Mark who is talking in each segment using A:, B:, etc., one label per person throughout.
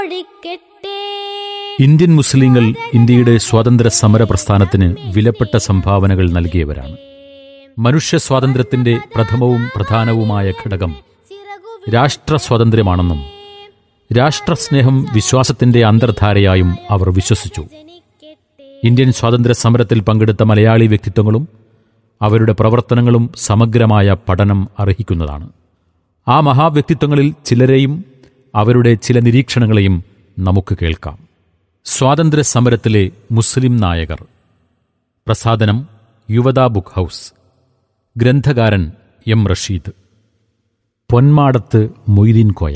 A: ഒഴിക്കട്ടെ
B: Indian മുസ്ലിങ്ങൾ ഇന്ത്യയുടെ സ്വാതന്ത്ര്യ സമര പ്രസ്ഥാനത്തിന് വിലപ്പെട്ട സംഭാവനകൾ നൽകിയവരാണ് മനുഷ്യ സ്വാതന്ത്ര്യത്തിന്റെ പ്രഥമവും പ്രധാനവുമായ ഘടകം രാഷ്ട്ര സ്വാതന്ത്ര്യമാണെന്നും രാഷ്ട്രസ്നേഹം വിശ്വാസത്തിന്റെ അന്തർധാരയായും അവർ വിശ്വസിച്ചു ഇന്ത്യൻ സ്വാതന്ത്ര്യ സമരത്തിൽ പങ്കെടുത്ത മലയാളി വ്യക്തിത്വങ്ങളും അവരുടെ പ്രവർത്തനങ്ങളും സമഗ്രമായ പഠനം അർഹിക്കുന്നതാണ് ആ മഹാവ്യക്തിത്വങ്ങളിൽ ചിലരെയും അവരുടെ ചില നിരീക്ഷണങ്ങളെയും നമുക്ക് കേൾക്കാം സ്വാതന്ത്ര്യ സമരത്തിലെ മുസ്ലിം നായകർ പ്രസാദനം യുവതാ ബുക്ക് ഹൗസ് ഗ്രന്ഥകാരൻ എം റഷീദ് പൊന്മാടത്ത് മൊയ്തീൻ കോയ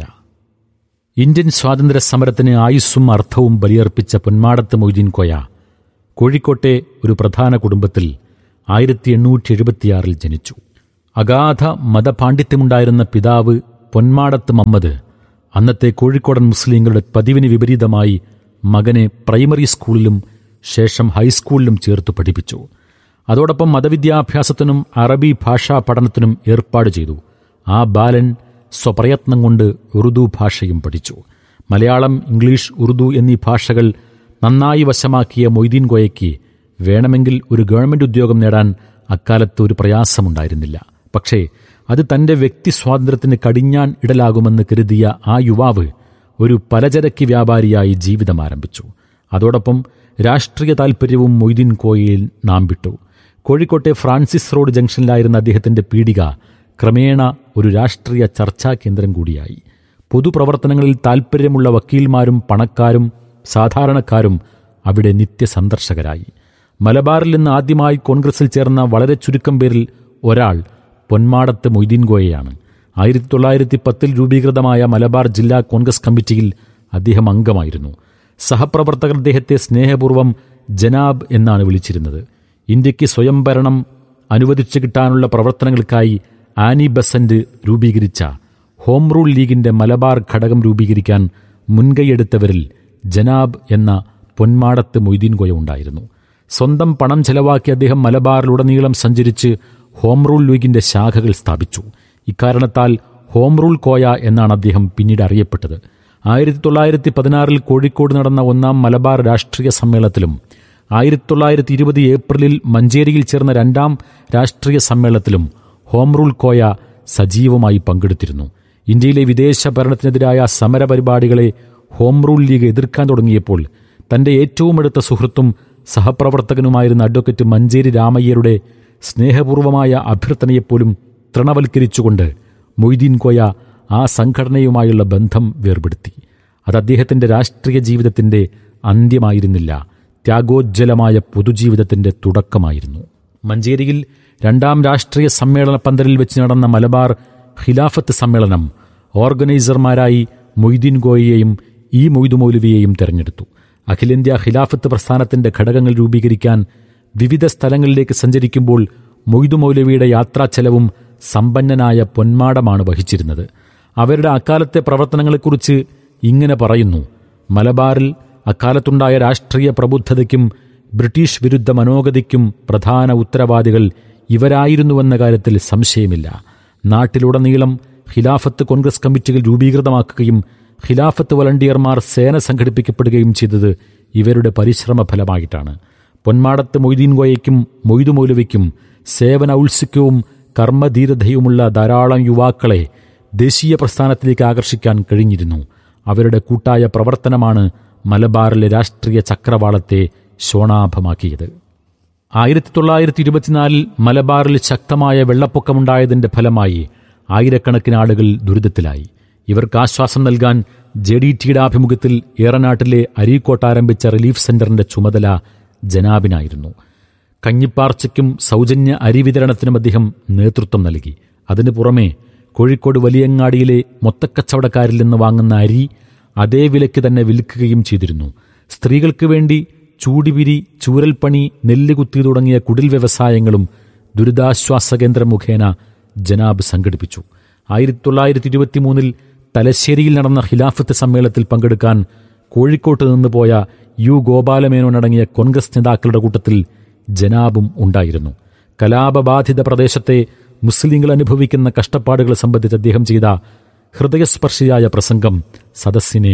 B: ഇന്ത്യൻ സ്വാതന്ത്ര്യ സമരത്തിന് ആയുസ്സും അർത്ഥവും ബലിയർപ്പിച്ച പൊന്മാടത്ത് മൊയ്തീൻ കോയ കോഴിക്കോട്ടെ ഒരു പ്രധാന കുടുംബത്തിൽ ആയിരത്തി എണ്ണൂറ്റി എഴുപത്തിയാറിൽ ജനിച്ചു അഗാധ മതപാണ്ഡിത്യമുണ്ടായിരുന്ന പിതാവ് പൊന്മാടത്ത് മമ്മദ് അന്നത്തെ കോഴിക്കോടൻ മുസ്ലിങ്ങളുടെ പതിവിന് വിപരീതമായി മകനെ പ്രൈമറി സ്കൂളിലും ശേഷം ഹൈസ്കൂളിലും ചേർത്ത് പഠിപ്പിച്ചു അതോടൊപ്പം മതവിദ്യാഭ്യാസത്തിനും അറബി ഭാഷാ പഠനത്തിനും ഏർപ്പാട് ചെയ്തു ആ ബാലൻ സ്വപ്രയത്നം കൊണ്ട് ഉറുദു ഭാഷയും പഠിച്ചു മലയാളം ഇംഗ്ലീഷ് ഉറുദു എന്നീ ഭാഷകൾ നന്നായി വശമാക്കിയ മൊയ്തീൻ കോയയ്ക്ക് വേണമെങ്കിൽ ഒരു ഗവൺമെന്റ് ഉദ്യോഗം നേടാൻ അക്കാലത്ത് ഒരു പ്രയാസമുണ്ടായിരുന്നില്ല പക്ഷേ അത് തന്റെ വ്യക്തി സ്വാതന്ത്ര്യത്തിന് കടിഞ്ഞാൻ ഇടലാകുമെന്ന് കരുതിയ ആ യുവാവ് ഒരു പലചരക്ക് വ്യാപാരിയായി ജീവിതം ആരംഭിച്ചു അതോടൊപ്പം രാഷ്ട്രീയ താൽപ്പര്യവും മൊയ്തീൻ കോയയിൽ നാം വിട്ടു കോഴിക്കോട്ടെ ഫ്രാൻസിസ് റോഡ് ജംഗ്ഷനിലായിരുന്ന അദ്ദേഹത്തിന്റെ പീടിക ക്രമേണ ഒരു രാഷ്ട്രീയ ചർച്ചാ കേന്ദ്രം കൂടിയായി പൊതുപ്രവർത്തനങ്ങളിൽ താൽപ്പര്യമുള്ള വക്കീൽമാരും പണക്കാരും സാധാരണക്കാരും അവിടെ നിത്യസന്ദർശകരായി മലബാറിൽ നിന്ന് ആദ്യമായി കോൺഗ്രസിൽ ചേർന്ന വളരെ ചുരുക്കം പേരിൽ ഒരാൾ പൊന്മാടത്ത് മൊയ്തീൻ ഗോയയാണ് ആയിരത്തി തൊള്ളായിരത്തി പത്തിൽ രൂപീകൃതമായ മലബാർ ജില്ലാ കോൺഗ്രസ് കമ്മിറ്റിയിൽ അദ്ദേഹം അംഗമായിരുന്നു സഹപ്രവർത്തകർ അദ്ദേഹത്തെ സ്നേഹപൂർവ്വം ജനാബ് എന്നാണ് വിളിച്ചിരുന്നത് ഇന്ത്യക്ക് സ്വയംഭരണം അനുവദിച്ചു കിട്ടാനുള്ള പ്രവർത്തനങ്ങൾക്കായി ആനി ബസന്റ് രൂപീകരിച്ച ഹോം റൂൾ ലീഗിന്റെ മലബാർ ഘടകം രൂപീകരിക്കാൻ മുൻകൈയെടുത്തവരിൽ ജനാബ് എന്ന പൊന്മാടത്ത് മൊയ്തീൻ കോയ ഉണ്ടായിരുന്നു സ്വന്തം പണം ചെലവാക്കി അദ്ദേഹം മലബാറിലുടനീളം സഞ്ചരിച്ച് ഹോം റൂൾ ലീഗിന്റെ ശാഖകൾ സ്ഥാപിച്ചു ഇക്കാരണത്താൽ ഹോം റൂൾ കോയ എന്നാണ് അദ്ദേഹം പിന്നീട് അറിയപ്പെട്ടത് ആയിരത്തി തൊള്ളായിരത്തി പതിനാറിൽ കോഴിക്കോട് നടന്ന ഒന്നാം മലബാർ രാഷ്ട്രീയ സമ്മേളനത്തിലും ആയിരത്തി തൊള്ളായിരത്തി ഇരുപത് ഏപ്രിലിൽ മഞ്ചേരിയിൽ ചേർന്ന രണ്ടാം രാഷ്ട്രീയ സമ്മേളനത്തിലും ഹോം റൂൾ കോയ സജീവമായി പങ്കെടുത്തിരുന്നു ഇന്ത്യയിലെ വിദേശ ഭരണത്തിനെതിരായ സമരപരിപാടികളെ ഹോം റൂൾ ലീഗ് എതിർക്കാൻ തുടങ്ങിയപ്പോൾ തന്റെ ഏറ്റവും അടുത്ത സുഹൃത്തും സഹപ്രവർത്തകനുമായിരുന്ന അഡ്വക്കേറ്റ് മഞ്ചേരി രാമയ്യരുടെ സ്നേഹപൂർവമായ അഭ്യർത്ഥനയെപ്പോലും തൃണവൽക്കരിച്ചുകൊണ്ട് മൊയ്തീൻ കോയ ആ സംഘടനയുമായുള്ള ബന്ധം വേർപെടുത്തി അത് അദ്ദേഹത്തിന്റെ രാഷ്ട്രീയ ജീവിതത്തിന്റെ അന്ത്യമായിരുന്നില്ല ത്യാഗോജ്ജലമായ പൊതുജീവിതത്തിന്റെ തുടക്കമായിരുന്നു മഞ്ചേരിയിൽ രണ്ടാം രാഷ്ട്രീയ സമ്മേളന പന്തലിൽ വെച്ച് നടന്ന മലബാർ ഖിലാഫത്ത് സമ്മേളനം ഓർഗനൈസർമാരായി മൊയ്തീൻ ഗോയയെയും ഇ മൊയ്തു മൗലവിയെയും തെരഞ്ഞെടുത്തു അഖിലേന്ത്യാ ഖിലാഫത്ത് പ്രസ്ഥാനത്തിന്റെ ഘടകങ്ങൾ രൂപീകരിക്കാൻ വിവിധ സ്ഥലങ്ങളിലേക്ക് സഞ്ചരിക്കുമ്പോൾ മൊയ്തു മൗലവിയുടെ യാത്രാ ചെലവും സമ്പന്നനായ പൊന്മാടമാണ് വഹിച്ചിരുന്നത് അവരുടെ അക്കാലത്തെ പ്രവർത്തനങ്ങളെക്കുറിച്ച് ഇങ്ങനെ പറയുന്നു മലബാറിൽ അക്കാലത്തുണ്ടായ രാഷ്ട്രീയ പ്രബുദ്ധതയ്ക്കും ബ്രിട്ടീഷ് വിരുദ്ധ മനോഗതിക്കും പ്രധാന ഉത്തരവാദികൾ ഇവരായിരുന്നുവെന്ന കാര്യത്തിൽ സംശയമില്ല നാട്ടിലുടനീളം ഖിലാഫത്ത് കോൺഗ്രസ് കമ്മിറ്റികൾ രൂപീകൃതമാക്കുകയും ഖിലാഫത്ത് വളണ്ടിയർമാർ സേന സംഘടിപ്പിക്കപ്പെടുകയും ചെയ്തത് ഇവരുടെ പരിശ്രമ ഫലമായിട്ടാണ് പൊന്മാടത്ത് മൊയ്തീൻ ഗോയയ്ക്കും മൊയ്തു മൗലവിക്കും സേവന ഔത്സുക്യവും കർമ്മധീരതയുമുള്ള ധാരാളം യുവാക്കളെ ദേശീയ പ്രസ്ഥാനത്തിലേക്ക് ആകർഷിക്കാൻ കഴിഞ്ഞിരുന്നു അവരുടെ കൂട്ടായ പ്രവർത്തനമാണ് മലബാറിലെ രാഷ്ട്രീയ ചക്രവാളത്തെ ശോണാഭമാക്കിയത് ആയിരത്തി തൊള്ളായിരത്തി ഇരുപത്തിനാലിൽ മലബാറിൽ ശക്തമായ വെള്ളപ്പൊക്കമുണ്ടായതിന്റെ ഫലമായി ആയിരക്കണക്കിന് ആളുകൾ ദുരിതത്തിലായി ഇവർക്ക് ആശ്വാസം നൽകാൻ ജെ ഡി ടിയുടെ ആഭിമുഖ്യത്തിൽ ഏറനാട്ടിലെ അരീക്കോട്ട് ആരംഭിച്ച റിലീഫ് സെന്ററിന്റെ ചുമതല ജനാബിനായിരുന്നു കഞ്ഞിപ്പാർച്ചയ്ക്കും സൗജന്യ അരി വിതരണത്തിനും അദ്ദേഹം നേതൃത്വം നൽകി അതിനു പുറമെ കോഴിക്കോട് വലിയങ്ങാടിയിലെ മൊത്തക്കച്ചവടക്കാരിൽ നിന്ന് വാങ്ങുന്ന അരി അതേ വിലയ്ക്ക് തന്നെ വിൽക്കുകയും ചെയ്തിരുന്നു സ്ത്രീകൾക്ക് വേണ്ടി ചൂടിവിരി ചൂരൽപ്പണി നെല്ല് കുത്തി തുടങ്ങിയ കുടിൽ വ്യവസായങ്ങളും ദുരിതാശ്വാസ കേന്ദ്രം മുഖേന ജനാബ് സംഘടിപ്പിച്ചു ആയിരത്തി തൊള്ളായിരത്തി ഇരുപത്തിമൂന്നിൽ തലശ്ശേരിയിൽ നടന്ന ഖിലാഫത്ത് സമ്മേളനത്തിൽ പങ്കെടുക്കാൻ കോഴിക്കോട്ട് നിന്ന് പോയ യു ഗോപാലമേനോനടങ്ങിയ കോൺഗ്രസ് നേതാക്കളുടെ കൂട്ടത്തിൽ ജനാബും ഉണ്ടായിരുന്നു കലാപബാധിത പ്രദേശത്തെ മുസ്ലിങ്ങൾ അനുഭവിക്കുന്ന കഷ്ടപ്പാടുകൾ സംബന്ധിച്ച് അദ്ദേഹം ചെയ്ത ഹൃദയസ്പർശിയായ പ്രസംഗം സദസ്സിനെ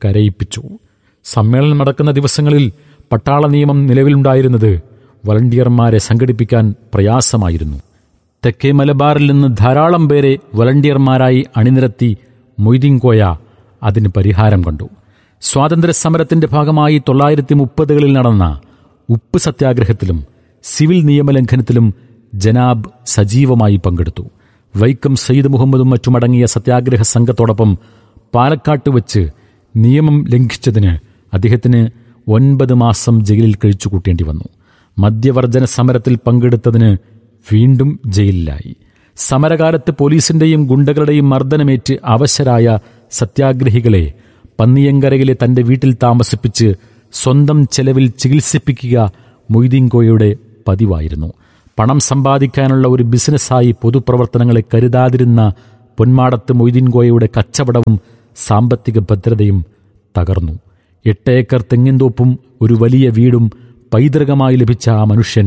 B: കരയിപ്പിച്ചു സമ്മേളനം നടക്കുന്ന ദിവസങ്ങളിൽ പട്ടാള നിയമം നിലവിലുണ്ടായിരുന്നത് വളണ്ടിയർമാരെ സംഘടിപ്പിക്കാൻ പ്രയാസമായിരുന്നു തെക്കേ മലബാറിൽ നിന്ന് ധാരാളം പേരെ വളണ്ടിയർമാരായി അണിനിരത്തി മൊയ്തീൻകോയ അതിന് പരിഹാരം കണ്ടു സ്വാതന്ത്ര്യ സമരത്തിന്റെ ഭാഗമായി തൊള്ളായിരത്തി മുപ്പതുകളിൽ നടന്ന ഉപ്പ് സത്യാഗ്രഹത്തിലും സിവിൽ നിയമലംഘനത്തിലും ജനാബ് സജീവമായി പങ്കെടുത്തു വൈക്കം സയ്യിദ് മുഹമ്മദും മറ്റുമടങ്ങിയ സത്യാഗ്രഹ സംഘത്തോടൊപ്പം പാലക്കാട്ട് വച്ച് നിയമം ലംഘിച്ചതിന് അദ്ദേഹത്തിന് ഒൻപത് മാസം ജയിലിൽ കഴിച്ചു കൂട്ടേണ്ടി വന്നു മദ്യവർജന സമരത്തിൽ പങ്കെടുത്തതിന് വീണ്ടും ജയിലിലായി സമരകാലത്ത് പോലീസിന്റെയും ഗുണ്ടകളുടെയും മർദ്ദനമേറ്റ് അവശരായ സത്യാഗ്രഹികളെ പന്നിയങ്കരയിലെ തന്റെ വീട്ടിൽ താമസിപ്പിച്ച് സ്വന്തം ചെലവിൽ ചികിത്സിപ്പിക്കുക മൊയ്തീൻകോയുടെ പതിവായിരുന്നു പണം സമ്പാദിക്കാനുള്ള ഒരു ബിസിനസ്സായി പൊതുപ്രവർത്തനങ്ങളെ കരുതാതിരുന്ന പൊന്മാടത്ത് മൊയ്തീൻകോയയുടെ കച്ചവടവും സാമ്പത്തിക ഭദ്രതയും തകർന്നു എട്ട് ഏക്കർ തെങ്ങിൻതോപ്പും ഒരു വലിയ വീടും പൈതൃകമായി ലഭിച്ച ആ മനുഷ്യൻ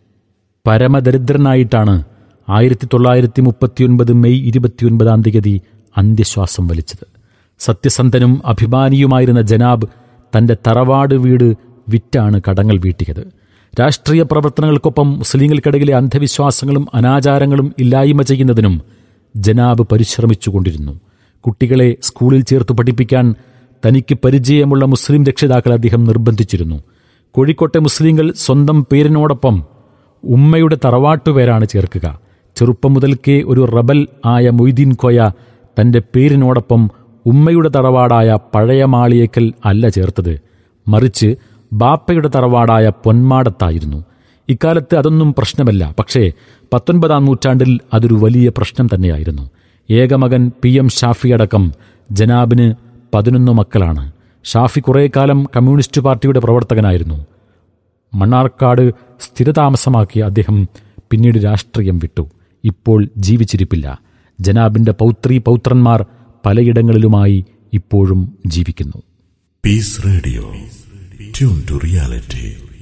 B: പരമദരിദ്രനായിട്ടാണ് ആയിരത്തി തൊള്ളായിരത്തി മുപ്പത്തിയൊൻപത് മെയ് ഇരുപത്തിയൊൻപതാം തീയതി അന്ത്യശ്വാസം വലിച്ചത് സത്യസന്ധനും അഭിമാനിയുമായിരുന്ന ജനാബ് തന്റെ തറവാട് വീട് വിറ്റാണ് കടങ്ങൾ വീട്ടിയത് രാഷ്ട്രീയ പ്രവർത്തനങ്ങൾക്കൊപ്പം മുസ്ലിങ്ങൾക്കിടയിലെ അന്ധവിശ്വാസങ്ങളും അനാചാരങ്ങളും ഇല്ലായ്മ ചെയ്യുന്നതിനും ജനാബ് പരിശ്രമിച്ചുകൊണ്ടിരുന്നു കുട്ടികളെ സ്കൂളിൽ ചേർത്ത് പഠിപ്പിക്കാൻ തനിക്ക് പരിചയമുള്ള മുസ്ലിം രക്ഷിതാക്കളെ അദ്ദേഹം നിർബന്ധിച്ചിരുന്നു കോഴിക്കോട്ടെ മുസ്ലിങ്ങൾ സ്വന്തം പേരിനോടൊപ്പം ഉമ്മയുടെ തറവാട്ടുപേരാണ് ചേർക്കുക ചെറുപ്പം മുതൽക്കേ ഒരു റബൽ ആയ മൊയ്തീൻ കോയ തന്റെ പേരിനോടൊപ്പം ഉമ്മയുടെ തറവാടായ പഴയ മാളിയേക്കൽ അല്ല ചേർത്തത് മറിച്ച് ബാപ്പയുടെ തറവാടായ പൊന്മാടത്തായിരുന്നു ഇക്കാലത്ത് അതൊന്നും പ്രശ്നമല്ല പക്ഷേ പത്തൊൻപതാം നൂറ്റാണ്ടിൽ അതൊരു വലിയ പ്രശ്നം തന്നെയായിരുന്നു ഏകമകൻ പി എം ഷാഫി അടക്കം ജനാബിന് പതിനൊന്ന് മക്കളാണ് ഷാഫി കുറേ കാലം കമ്മ്യൂണിസ്റ്റ് പാർട്ടിയുടെ പ്രവർത്തകനായിരുന്നു മണ്ണാർക്കാട് സ്ഥിരതാമസമാക്കിയ അദ്ദേഹം പിന്നീട് രാഷ്ട്രീയം വിട്ടു ഇപ്പോൾ ജീവിച്ചിരിപ്പില്ല ജനാബിന്റെ പൗത്രി പൗത്രന്മാർ പലയിടങ്ങളിലുമായി ഇപ്പോഴും ജീവിക്കുന്നു
A: Peace Radio. Tune to reality.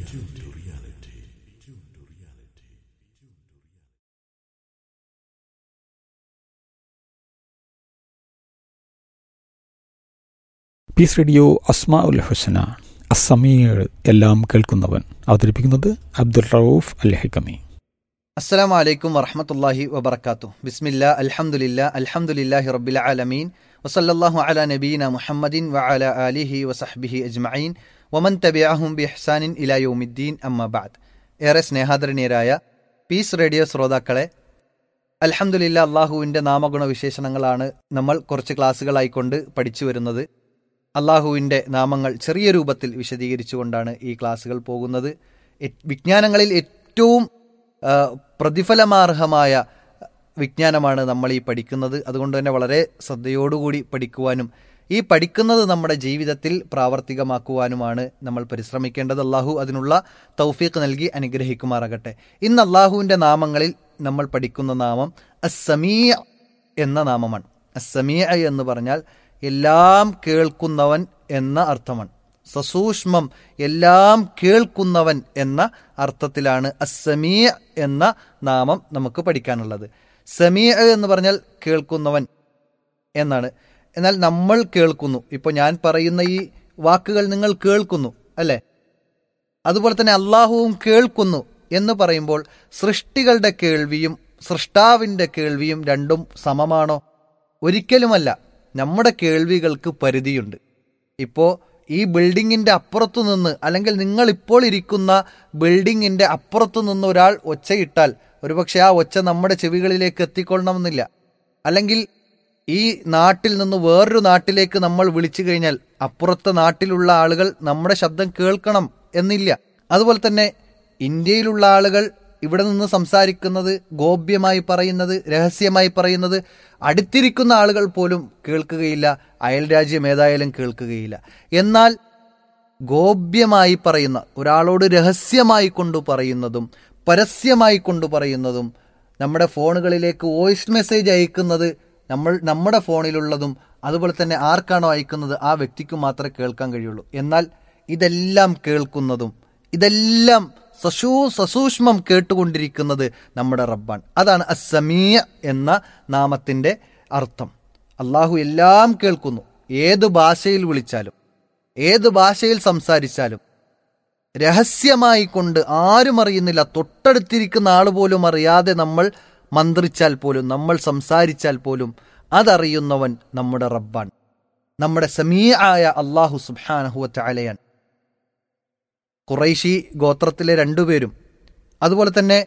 C: Peace radio Asma ul Husna അസമീർ എല്ലാം കേൾക്കുന്നവൻ അവതരിപ്പിക്കുന്നത് അബ്ദുൾ റൌഫ് അൽ ഹക്കമി
D: അസ്സലാമു അലൈക്കും വറഹമത്തല്ലാഹി വബർക്കാത്തു ബിസ്മില്ല അൽഹംദുലില്ല അൽഹംദുലില്ലാഹി റബ്ബിൽ ആലമീൻ വസല്ലല്ലാഹു അലാ നബീന മുഹമ്മദിൻ വഅല ആലിഹി വസഹ്ബിഹി അജ്മഈൻ വമൻ തബിഅഹും ബിഇഹ്സാനിൻ ഇലാ യൗമിദ്ദീൻ അമ്മ ബഅദ് ഏറെ സ്നേഹാദരണീയരായ പീസ് റേഡിയോ ശ്രോതാക്കളെ അൽഹംദുലില്ല അള്ളാഹുവിൻ്റെ നാമഗുണ വിശേഷണങ്ങളാണ് നമ്മൾ കുറച്ച് ക്ലാസ്സുകളായിക്കൊണ്ട് പഠിച്ചു വരുന്നത് അള്ളാഹുവിൻ്റെ നാമങ്ങൾ ചെറിയ രൂപത്തിൽ വിശദീകരിച്ചുകൊണ്ടാണ് ഈ ക്ലാസ്സുകൾ പോകുന്നത് എ- വിജ്ഞാനങ്ങളിൽ ഏറ്റവും ആ, പ്രതിഫലമാർഹമായ വിജ്ഞാനമാണ് നമ്മൾ ഈ പഠിക്കുന്നത് അതുകൊണ്ട് തന്നെ വളരെ ശ്രദ്ധയോടുകൂടി പഠിക്കുവാനും ഈ പഠിക്കുന്നത് നമ്മുടെ ജീവിതത്തിൽ പ്രാവർത്തികമാക്കുവാനുമാണ് നമ്മൾ പരിശ്രമിക്കേണ്ടത് അള്ളാഹു അതിനുള്ള തൗഫീഖ് നൽകി അനുഗ്രഹിക്കുമാറാകട്ടെ ഇന്ന് അള്ളാഹുവിൻ്റെ നാമങ്ങളിൽ നമ്മൾ പഠിക്കുന്ന നാമം അസമീയ എന്ന നാമമാണ് അസമീയ എന്ന് പറഞ്ഞാൽ എല്ലാം കേൾക്കുന്നവൻ എന്ന അർത്ഥമാണ് സസൂക്ഷ്മം എല്ലാം കേൾക്കുന്നവൻ എന്ന അർത്ഥത്തിലാണ് അസമീ എന്ന നാമം നമുക്ക് പഠിക്കാനുള്ളത് സമീ എന്ന് പറഞ്ഞാൽ കേൾക്കുന്നവൻ എന്നാണ് എന്നാൽ നമ്മൾ കേൾക്കുന്നു ഇപ്പോൾ ഞാൻ പറയുന്ന ഈ വാക്കുകൾ നിങ്ങൾ കേൾക്കുന്നു അല്ലേ അതുപോലെ തന്നെ അള്ളാഹുവും കേൾക്കുന്നു എന്ന് പറയുമ്പോൾ സൃഷ്ടികളുടെ കേൾവിയും സൃഷ്ടാവിൻ്റെ കേൾവിയും രണ്ടും സമമാണോ ഒരിക്കലുമല്ല നമ്മുടെ കേൾവികൾക്ക് പരിധിയുണ്ട് ഇപ്പോൾ ഈ ബിൽഡിങ്ങിൻ്റെ അപ്പുറത്തു നിന്ന് അല്ലെങ്കിൽ നിങ്ങൾ ഇപ്പോൾ ഇരിക്കുന്ന ബിൽഡിങ്ങിൻ്റെ അപ്പുറത്തു നിന്ന് ഒരാൾ ഒച്ചയിട്ടാൽ ഒരുപക്ഷെ ആ ഒച്ച നമ്മുടെ ചെവികളിലേക്ക് എത്തിക്കൊള്ളണമെന്നില്ല അല്ലെങ്കിൽ ഈ നാട്ടിൽ നിന്ന് വേറൊരു നാട്ടിലേക്ക് നമ്മൾ വിളിച്ചു കഴിഞ്ഞാൽ അപ്പുറത്തെ നാട്ടിലുള്ള ആളുകൾ നമ്മുടെ ശബ്ദം കേൾക്കണം എന്നില്ല അതുപോലെ തന്നെ ഇന്ത്യയിലുള്ള ആളുകൾ ഇവിടെ നിന്ന് സംസാരിക്കുന്നത് ഗോപ്യമായി പറയുന്നത് രഹസ്യമായി പറയുന്നത് അടുത്തിരിക്കുന്ന ആളുകൾ പോലും കേൾക്കുകയില്ല അയൽ രാജ്യം ഏതായാലും കേൾക്കുകയില്ല എന്നാൽ ഗോപ്യമായി പറയുന്ന ഒരാളോട് രഹസ്യമായി കൊണ്ടു പറയുന്നതും പരസ്യമായി കൊണ്ടു പറയുന്നതും നമ്മുടെ ഫോണുകളിലേക്ക് വോയിസ് മെസ്സേജ് അയക്കുന്നത് നമ്മൾ നമ്മുടെ ഫോണിലുള്ളതും അതുപോലെ തന്നെ ആർക്കാണോ അയക്കുന്നത് ആ വ്യക്തിക്ക് മാത്രമേ കേൾക്കാൻ കഴിയുള്ളൂ എന്നാൽ ഇതെല്ലാം കേൾക്കുന്നതും ഇതെല്ലാം സസൂ സസൂക്ഷ്മം കേട്ടുകൊണ്ടിരിക്കുന്നത് നമ്മുടെ റബ്ബാണ് അതാണ് അസമീയ എന്ന നാമത്തിൻ്റെ അർത്ഥം അള്ളാഹു എല്ലാം കേൾക്കുന്നു ഏത് ഭാഷയിൽ വിളിച്ചാലും ഏത് ഭാഷയിൽ സംസാരിച്ചാലും രഹസ്യമായി കൊണ്ട് ആരും അറിയുന്നില്ല തൊട്ടടുത്തിരിക്കുന്ന ആൾ പോലും അറിയാതെ നമ്മൾ മന്ത്രിച്ചാൽ പോലും നമ്മൾ സംസാരിച്ചാൽ പോലും അതറിയുന്നവൻ നമ്മുടെ റബ്ബാണ് നമ്മുടെ സമീ ആയ അള്ളാഹു സുബാനഹുവറ്റ അലയാൻ ഖുറൈശി ഗോത്രത്തിലെ രണ്ടുപേരും അതുപോലെ തന്നെ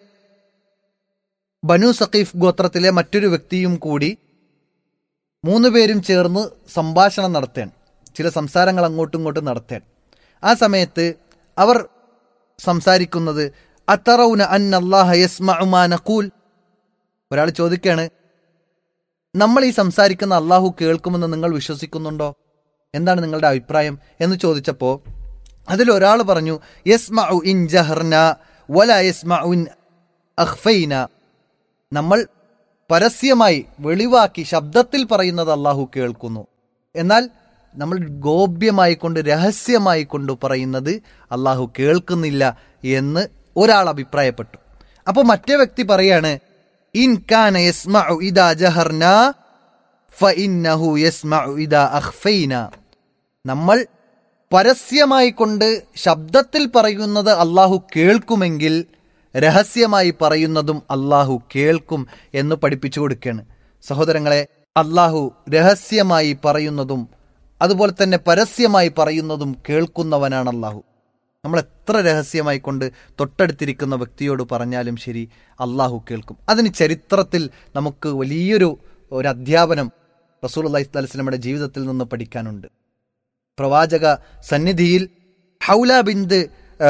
D: ബനു സഖീഫ് ഗോത്രത്തിലെ മറ്റൊരു വ്യക്തിയും കൂടി മൂന്ന് പേരും ചേർന്ന് സംഭാഷണം നടത്താൻ ചില സംസാരങ്ങൾ അങ്ങോട്ടും ഇങ്ങോട്ടും നടത്താൻ ആ സമയത്ത് അവർ സംസാരിക്കുന്നത് അത്തറൌന അൻ അള്ളാഹ യസ്മഉമാ നഖൂൽ ഒരാൾ ചോദിക്കാണ് നമ്മൾ ഈ സംസാരിക്കുന്ന അള്ളാഹു കേൾക്കുമെന്ന് നിങ്ങൾ വിശ്വസിക്കുന്നുണ്ടോ എന്താണ് നിങ്ങളുടെ അഭിപ്രായം എന്ന് ചോദിച്ചപ്പോൾ അതിലൊരാൾ പറഞ്ഞു യസ്മഉ ഇൻ ജഹർന വല യസ്മഉ ഇൻ അഖ്ഫൈന നമ്മൾ പരസ്യമായി വെളിവാക്കി ശബ്ദത്തിൽ പറയുന്നത് അള്ളാഹു കേൾക്കുന്നു എന്നാൽ നമ്മൾ ഗോപ്യമായി കൊണ്ട് രഹസ്യമായി കൊണ്ട് പറയുന്നത് അള്ളാഹു കേൾക്കുന്നില്ല എന്ന് ഒരാൾ അഭിപ്രായപ്പെട്ടു അപ്പോൾ മറ്റേ വ്യക്തി പറയാണ് ഇൻ കാന യസ്മഉ ഇദാ ജഹർന ഫഇന്നഹു യസ്മഉ ഇദാ അഖ്ഫൈന നമ്മൾ പരസ്യമായി കൊണ്ട് ശബ്ദത്തിൽ പറയുന്നത് അള്ളാഹു കേൾക്കുമെങ്കിൽ രഹസ്യമായി പറയുന്നതും അള്ളാഹു കേൾക്കും എന്ന് പഠിപ്പിച്ചു കൊടുക്കുകയാണ് സഹോദരങ്ങളെ അള്ളാഹു രഹസ്യമായി പറയുന്നതും അതുപോലെ തന്നെ പരസ്യമായി പറയുന്നതും കേൾക്കുന്നവനാണ് അള്ളാഹു നമ്മൾ എത്ര രഹസ്യമായി കൊണ്ട് തൊട്ടടുത്തിരിക്കുന്ന വ്യക്തിയോട് പറഞ്ഞാലും ശരി അള്ളാഹു കേൾക്കും അതിന് ചരിത്രത്തിൽ നമുക്ക് വലിയൊരു ഒരു അധ്യാപനം റസൂൽ അള്ളഹി സ്വലമിയുടെ ജീവിതത്തിൽ നിന്ന് പഠിക്കാനുണ്ട് പ്രവാചക സന്നിധിയിൽ ഹൗല ബിന്ദ്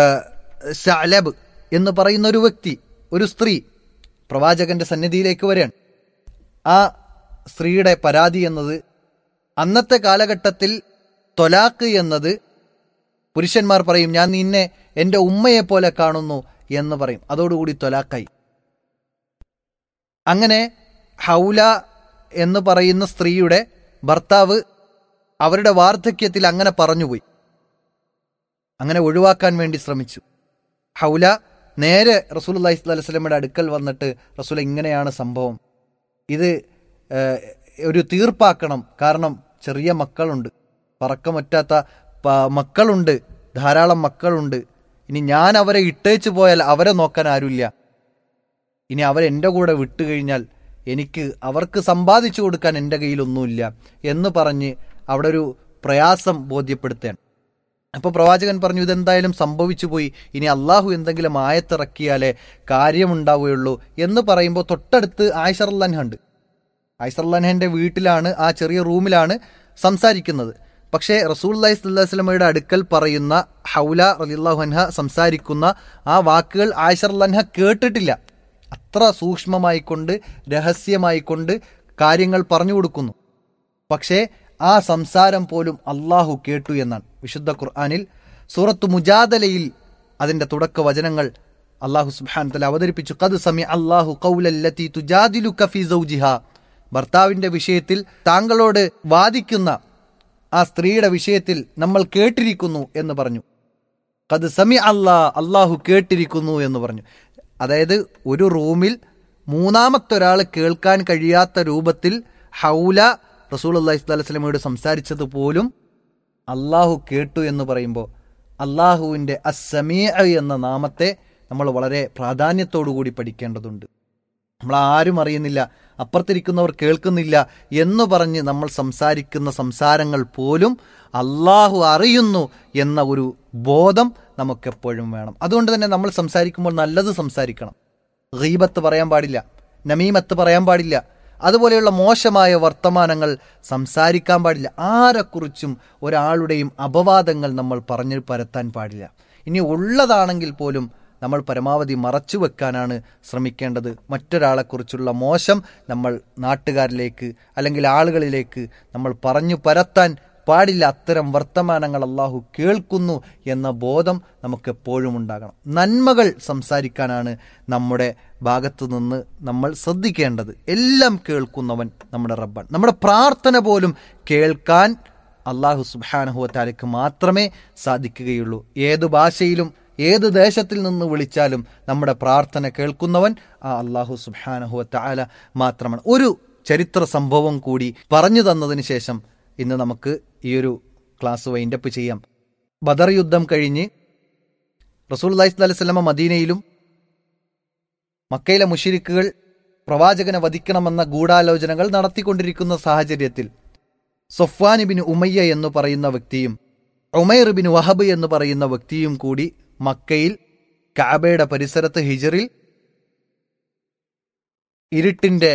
D: ഷാലബ് എന്ന് പറയുന്ന ഒരു വ്യക്തി ഒരു സ്ത്രീ പ്രവാചകന്റെ സന്നിധിയിലേക്ക് വരികയാണ് ആ സ്ത്രീയുടെ പരാതി എന്നത് അന്നത്തെ കാലഘട്ടത്തിൽ തൊലാക്ക് എന്നത് പുരുഷന്മാർ പറയും ഞാൻ നിന്നെ എൻ്റെ ഉമ്മയെ പോലെ കാണുന്നു എന്ന് പറയും അതോടുകൂടി തൊലാക്കായി അങ്ങനെ ഹൗല എന്ന് പറയുന്ന സ്ത്രീയുടെ ഭർത്താവ് അവരുടെ വാർദ്ധക്യത്തിൽ അങ്ങനെ പറഞ്ഞുപോയി അങ്ങനെ ഒഴിവാക്കാൻ വേണ്ടി ശ്രമിച്ചു ഹൗല നേരെ റസൂൽ അള്ളഹി സ്വലാഹി സ്വലമയുടെ അടുക്കൽ വന്നിട്ട് റസൂൽ ഇങ്ങനെയാണ് സംഭവം ഇത് ഏഹ്, ഒരു തീർപ്പാക്കണം കാരണം ചെറിയ മക്കളുണ്ട് പറക്കമറ്റാത്ത പ- മക്കളുണ്ട് ധാരാളം മക്കളുണ്ട് ഇനി ഞാൻ അവരെ ഇട്ടേച്ചു പോയാൽ അവരെ നോക്കാൻ ആരുമില്ല ഇനി അവരെൻ്റെ കൂടെ വിട്ടുകഴിഞ്ഞാൽ എനിക്ക് അവർക്ക് സമ്പാദിച്ചു കൊടുക്കാൻ എൻ്റെ കയ്യിലൊന്നുമില്ല എന്ന് പറഞ്ഞ് അവിടെ ഒരു പ്രയാസം ബോധ്യപ്പെടുത്താൻ അപ്പോൾ പ്രവാചകൻ പറഞ്ഞു ഇതെന്തായാലും സംഭവിച്ചു പോയി ഇനി അള്ളാഹു എന്തെങ്കിലും ആയത്തിറക്കിയാലേ കാര്യമുണ്ടാവുകയുള്ളൂ എന്ന് പറയുമ്പോൾ തൊട്ടടുത്ത് ആയിഷർലൻഹ ഉണ്ട് ഐസർലൻഹന്റെ വീട്ടിലാണ് ആ ചെറിയ റൂമിലാണ് സംസാരിക്കുന്നത് പക്ഷേ റസൂൽ അള്ളഹി സ്വല്ലമയുടെ അടുക്കൽ പറയുന്ന ഹൗല റലിള്ളാഹുൻഹ സംസാരിക്കുന്ന ആ വാക്കുകൾ ആയിഷർലൻഹ കേട്ടിട്ടില്ല അത്ര സൂക്ഷ്മമായി കൊണ്ട് രഹസ്യമായി കൊണ്ട് കാര്യങ്ങൾ പറഞ്ഞു കൊടുക്കുന്നു പക്ഷേ ആ സംസാരം പോലും അള്ളാഹു കേട്ടു എന്നാണ് വിശുദ്ധ ഖുർആാനിൽ സൂറത്ത് മുജാദലയിൽ അതിന്റെ തുടക്ക വചനങ്ങൾ അള്ളാഹു സുബ്ഹാൻ തല അവതരിപ്പിച്ചു കത് സമി അള്ളാഹു കൗലല്ലത്തി തുജാദിലു കഫി സൗജിഹ ഭർത്താവിന്റെ വിഷയത്തിൽ താങ്കളോട് വാദിക്കുന്ന ആ സ്ത്രീയുടെ വിഷയത്തിൽ നമ്മൾ കേട്ടിരിക്കുന്നു എന്ന് പറഞ്ഞു കത് സമി അല്ലാ അള്ളാഹു കേട്ടിരിക്കുന്നു എന്ന് പറഞ്ഞു അതായത് ഒരു റൂമിൽ മൂന്നാമത്തെ ഒരാൾ കേൾക്കാൻ കഴിയാത്ത രൂപത്തിൽ ഹൗല റസൂൽ അള്ളാഹി സ്വലമയോട് സംസാരിച്ചത് പോലും അള്ളാഹു കേട്ടു എന്ന് പറയുമ്പോൾ അള്ളാഹുവിൻ്റെ അസമീ എന്ന നാമത്തെ നമ്മൾ വളരെ പ്രാധാന്യത്തോടു കൂടി പഠിക്കേണ്ടതുണ്ട് നമ്മൾ ആരും അറിയുന്നില്ല അപ്പുറത്തിരിക്കുന്നവർ കേൾക്കുന്നില്ല എന്ന് പറഞ്ഞ് നമ്മൾ സംസാരിക്കുന്ന സംസാരങ്ങൾ പോലും അള്ളാഹു അറിയുന്നു എന്ന ഒരു ബോധം നമുക്കെപ്പോഴും വേണം അതുകൊണ്ട് തന്നെ നമ്മൾ സംസാരിക്കുമ്പോൾ നല്ലത് സംസാരിക്കണം ഗീബത്ത് പറയാൻ പാടില്ല നമീമത്ത് പറയാൻ പാടില്ല അതുപോലെയുള്ള മോശമായ വർത്തമാനങ്ങൾ സംസാരിക്കാൻ പാടില്ല ആരെക്കുറിച്ചും ഒരാളുടെയും അപവാദങ്ങൾ നമ്മൾ പറഞ്ഞു പരത്താൻ പാടില്ല ഇനി ഉള്ളതാണെങ്കിൽ പോലും നമ്മൾ പരമാവധി മറച്ചു വെക്കാനാണ് ശ്രമിക്കേണ്ടത് മറ്റൊരാളെക്കുറിച്ചുള്ള മോശം നമ്മൾ നാട്ടുകാരിലേക്ക് അല്ലെങ്കിൽ ആളുകളിലേക്ക് നമ്മൾ പറഞ്ഞു പരത്താൻ പാടില്ല അത്തരം വർത്തമാനങ്ങൾ അള്ളാഹു കേൾക്കുന്നു എന്ന ബോധം നമുക്ക് എപ്പോഴും ഉണ്ടാകണം നന്മകൾ സംസാരിക്കാനാണ് നമ്മുടെ ഭാഗത്തു നിന്ന് നമ്മൾ ശ്രദ്ധിക്കേണ്ടത് എല്ലാം കേൾക്കുന്നവൻ നമ്മുടെ റബ്ബാൻ നമ്മുടെ പ്രാർത്ഥന പോലും കേൾക്കാൻ അള്ളാഹു സുബാനഹുവത്താലയ്ക്ക് മാത്രമേ സാധിക്കുകയുള്ളൂ ഏത് ഭാഷയിലും ഏത് ദേശത്തിൽ നിന്ന് വിളിച്ചാലും നമ്മുടെ പ്രാർത്ഥന കേൾക്കുന്നവൻ ആ അള്ളാഹു സുബാനഹുവത്താല മാത്രമാണ് ഒരു ചരിത്ര സംഭവം കൂടി പറഞ്ഞു തന്നതിന് ശേഷം ഇന്ന് നമുക്ക് ഈ ഒരു ക്ലാസ് വൈൻഡപ്പ് ചെയ്യാം ബദർ യുദ്ധം കഴിഞ്ഞ് റസൂൽ അലൈഹി സ്വലമ മദീനയിലും മക്കയിലെ മുഷിരിക്കുകൾ പ്രവാചകനെ വധിക്കണമെന്ന ഗൂഢാലോചനകൾ നടത്തിക്കൊണ്ടിരിക്കുന്ന സാഹചര്യത്തിൽ സൊഫ്വാൻ ബിൻ ഉമയ്യ എന്ന് പറയുന്ന വ്യക്തിയും ഉമൈർ ബിൻ വഹബ് എന്ന് പറയുന്ന വ്യക്തിയും കൂടി മക്കയിൽ കാബയുടെ പരിസരത്ത് ഹിജറിൽ ഇരുട്ടിന്റെ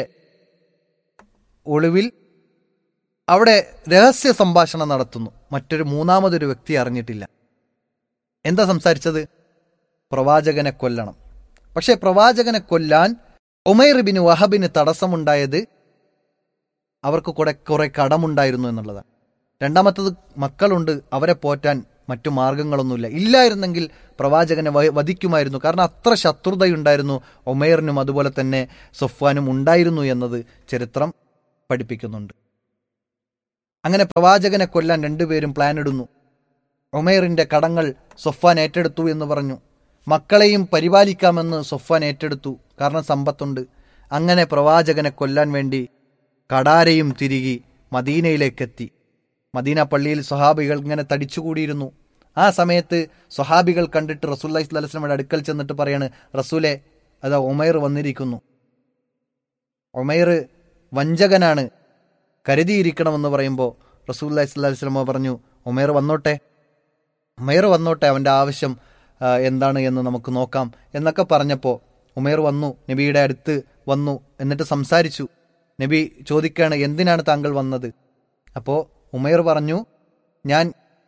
D: ഒളിവിൽ അവിടെ രഹസ്യ സംഭാഷണം നടത്തുന്നു മറ്റൊരു മൂന്നാമതൊരു വ്യക്തി അറിഞ്ഞിട്ടില്ല എന്താ സംസാരിച്ചത് പ്രവാചകനെ കൊല്ലണം പക്ഷെ പ്രവാചകനെ കൊല്ലാൻ ഉമൈർ ബിൻ വഹബിന് തടസ്സമുണ്ടായത് അവർക്ക് കുറെ കുറെ കടമുണ്ടായിരുന്നു എന്നുള്ളതാണ് രണ്ടാമത്തത് മക്കളുണ്ട് അവരെ പോറ്റാൻ മറ്റു മാർഗങ്ങളൊന്നുമില്ല ഇല്ലായിരുന്നെങ്കിൽ പ്രവാചകനെ വ- വധിക്കുമായിരുന്നു കാരണം അത്ര ശത്രുതയുണ്ടായിരുന്നു ഒമേറിനും അതുപോലെ തന്നെ സൊഫ്വാനും ഉണ്ടായിരുന്നു എന്നത് ചരിത്രം പഠിപ്പിക്കുന്നുണ്ട് അങ്ങനെ പ്രവാചകനെ കൊല്ലാൻ രണ്ടുപേരും പ്ലാൻ ഇടുന്നു ഒമേറിന്റെ കടങ്ങൾ സൊഫാൻ ഏറ്റെടുത്തു എന്ന് പറഞ്ഞു മക്കളെയും പരിപാലിക്കാമെന്ന് സൊഫാൻ ഏറ്റെടുത്തു കാരണം സമ്പത്തുണ്ട് അങ്ങനെ പ്രവാചകനെ കൊല്ലാൻ വേണ്ടി കടാരയും തിരികി മദീനയിലേക്കെത്തി മദീന പള്ളിയിൽ സ്വഹാബികൾ ഇങ്ങനെ തടിച്ചുകൂടിയിരുന്നു ആ സമയത്ത് സ്വഹാബികൾ കണ്ടിട്ട് റസൂല്ലി സ്വലസ്ലമയുടെ അടുക്കൽ ചെന്നിട്ട് പറയാണ് റസൂലെ അതാ ഒമൈർ വന്നിരിക്കുന്നു ഒമൈർ വഞ്ചകനാണ് കരുതിയിരിക്കണമെന്ന് പറയുമ്പോൾ റസൂല്ലി സ്വല്ലി സ്വലമ പറഞ്ഞു ഒമേർ വന്നോട്ടെ ഉമേർ വന്നോട്ടെ അവൻ്റെ ആവശ്യം ആ, എന്താണ് എന്ന് നമുക്ക് നോക്കാം എന്നൊക്കെ പറഞ്ഞപ്പോൾ ഉമേർ വന്നു നബിയുടെ അടുത്ത് വന്നു എന്നിട്ട് സംസാരിച്ചു നബി ചോദിക്കുകയാണ് എന്തിനാണ് താങ്കൾ വന്നത് അപ്പോൾ ഉമേർ പറഞ്ഞു ഞാൻ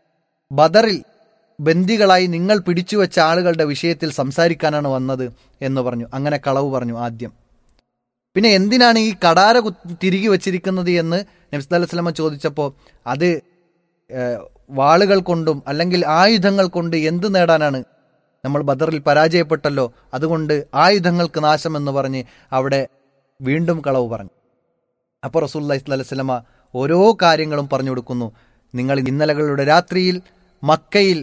D: ബദറിൽ ബന്ദികളായി നിങ്ങൾ പിടിച്ചു വെച്ച ആളുകളുടെ വിഷയത്തിൽ സംസാരിക്കാനാണ് വന്നത് എന്ന് പറഞ്ഞു അങ്ങനെ കളവ് പറഞ്ഞു ആദ്യം പിന്നെ എന്തിനാണ് ഈ കടാര കു- തിരികെ വെച്ചിരിക്കുന്നത് എന്ന് നബ്സ് അലൈഹി ചോദിച്ചപ്പോൾ അത് ഏഹ്, വാളുകൾ കൊണ്ടും അല്ലെങ്കിൽ ആയുധങ്ങൾ കൊണ്ട് എന്ത് നേടാനാണ് നമ്മൾ ബദറിൽ പരാജയപ്പെട്ടല്ലോ അതുകൊണ്ട് ആയുധങ്ങൾക്ക് നാശം എന്ന് പറഞ്ഞ് അവിടെ വീണ്ടും കളവ് പറഞ്ഞു അപ്പോൾ റസൂല്ലി സ്വലമ ഓരോ കാര്യങ്ങളും പറഞ്ഞു കൊടുക്കുന്നു നിങ്ങൾ ഇന്നലകളുടെ രാത്രിയിൽ മക്കയിൽ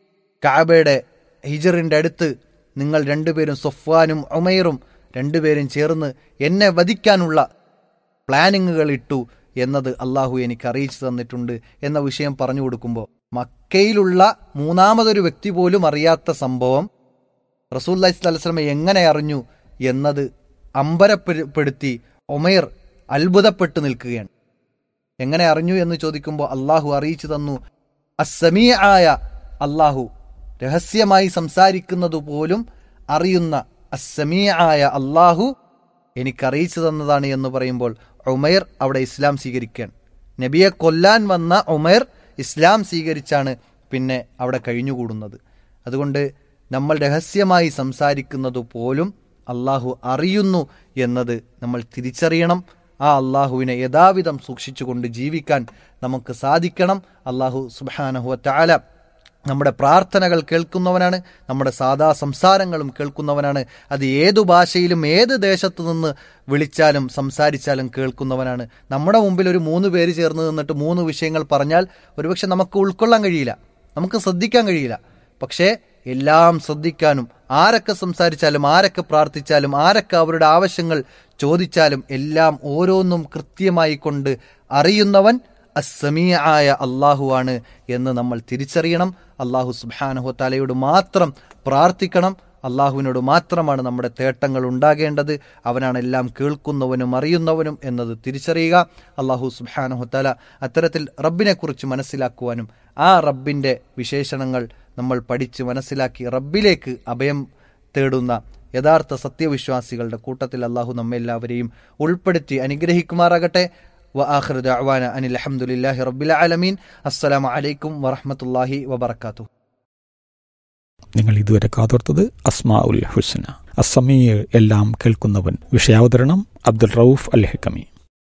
D: കാബയുടെ ഹിജറിന്റെ അടുത്ത് നിങ്ങൾ രണ്ടുപേരും സൊഫ്വാനും ഉമൈറും രണ്ടുപേരും ചേർന്ന് എന്നെ വധിക്കാനുള്ള പ്ലാനിങ്ങുകൾ ഇട്ടു എന്നത് അള്ളാഹു എനിക്ക് അറിയിച്ചു തന്നിട്ടുണ്ട് എന്ന വിഷയം പറഞ്ഞു കൊടുക്കുമ്പോൾ മക്കയിലുള്ള മൂന്നാമതൊരു വ്യക്തി പോലും അറിയാത്ത സംഭവം റസൂല്ലി സ്വലമ എങ്ങനെ അറിഞ്ഞു എന്നത് അമ്പരപ്പെടുത്തി ഒമൈർ അത്ഭുതപ്പെട്ടു നിൽക്കുകയാണ് എങ്ങനെ അറിഞ്ഞു എന്ന് ചോദിക്കുമ്പോൾ അള്ളാഹു അറിയിച്ചു തന്നു അസമീ ആയ അള്ളാഹു രഹസ്യമായി സംസാരിക്കുന്നത് പോലും അറിയുന്ന അസമീ ആയ അള്ളാഹു എനിക്കറിയിച്ചു തന്നതാണ് എന്ന് പറയുമ്പോൾ ഉമൈർ അവിടെ ഇസ്ലാം സ്വീകരിക്കാൻ നബിയെ കൊല്ലാൻ വന്ന ഉമൈർ ഇസ്ലാം സ്വീകരിച്ചാണ് പിന്നെ അവിടെ കഴിഞ്ഞുകൂടുന്നത് അതുകൊണ്ട് നമ്മൾ രഹസ്യമായി സംസാരിക്കുന്നത് പോലും അള്ളാഹു അറിയുന്നു എന്നത് നമ്മൾ തിരിച്ചറിയണം ആ അള്ളാഹുവിനെ യഥാവിധം സൂക്ഷിച്ചുകൊണ്ട് ജീവിക്കാൻ നമുക്ക് സാധിക്കണം അള്ളാഹു സുബാനഹുവ താല നമ്മുടെ പ്രാർത്ഥനകൾ കേൾക്കുന്നവനാണ് നമ്മുടെ സാധാ സംസാരങ്ങളും കേൾക്കുന്നവനാണ് അത് ഏതു ഭാഷയിലും ഏത് ദേശത്തു നിന്ന് വിളിച്ചാലും സംസാരിച്ചാലും കേൾക്കുന്നവനാണ് നമ്മുടെ മുമ്പിൽ ഒരു മൂന്ന് പേര് ചേർന്ന് നിന്നിട്ട് മൂന്ന് വിഷയങ്ങൾ പറഞ്ഞാൽ ഒരുപക്ഷെ നമുക്ക് ഉൾക്കൊള്ളാൻ കഴിയില്ല നമുക്ക് ശ്രദ്ധിക്കാൻ കഴിയില്ല പക്ഷേ എല്ലാം ശ്രദ്ധിക്കാനും ആരൊക്കെ സംസാരിച്ചാലും ആരൊക്കെ പ്രാർത്ഥിച്ചാലും ആരൊക്കെ അവരുടെ ആവശ്യങ്ങൾ ചോദിച്ചാലും എല്ലാം ഓരോന്നും കൃത്യമായി കൊണ്ട് അറിയുന്നവൻ അസമീ ആയ അള്ളാഹുവാണ് എന്ന് നമ്മൾ തിരിച്ചറിയണം അള്ളാഹു സുബാനഹു തലയോട് മാത്രം പ്രാർത്ഥിക്കണം അള്ളാഹുവിനോട് മാത്രമാണ് നമ്മുടെ തേട്ടങ്ങൾ ഉണ്ടാകേണ്ടത് അവനാണ് എല്ലാം കേൾക്കുന്നവനും അറിയുന്നവനും എന്നത് തിരിച്ചറിയുക അള്ളാഹു സുബാനഹു തല അത്തരത്തിൽ റബ്ബിനെക്കുറിച്ച് മനസ്സിലാക്കുവാനും ആ റബ്ബിൻ്റെ വിശേഷണങ്ങൾ നമ്മൾ പഠിച്ച് മനസ്സിലാക്കി റബ്ബിലേക്ക് അഭയം തേടുന്ന യഥാർത്ഥ സത്യവിശ്വാസികളുടെ കൂട്ടത്തിൽ അള്ളാഹു നമ്മെല്ലാവരെയും ഉൾപ്പെടുത്തി അനുഗ്രഹിക്കുമാറാകട്ടെ وآخر دعوانا أن الحمد لله رب العالمين السلام عليكم ورحمة الله وبركاته
C: നിങ്ങൾ ഇതുവരെ കാതോർത്തത് അസ്മാ ഉൽ ഹുസ്ന അസമീർ എല്ലാം കേൾക്കുന്നവൻ വിഷയാവതരണം അബ്ദുൽ റൌഫ് അൽ ഹക്കമി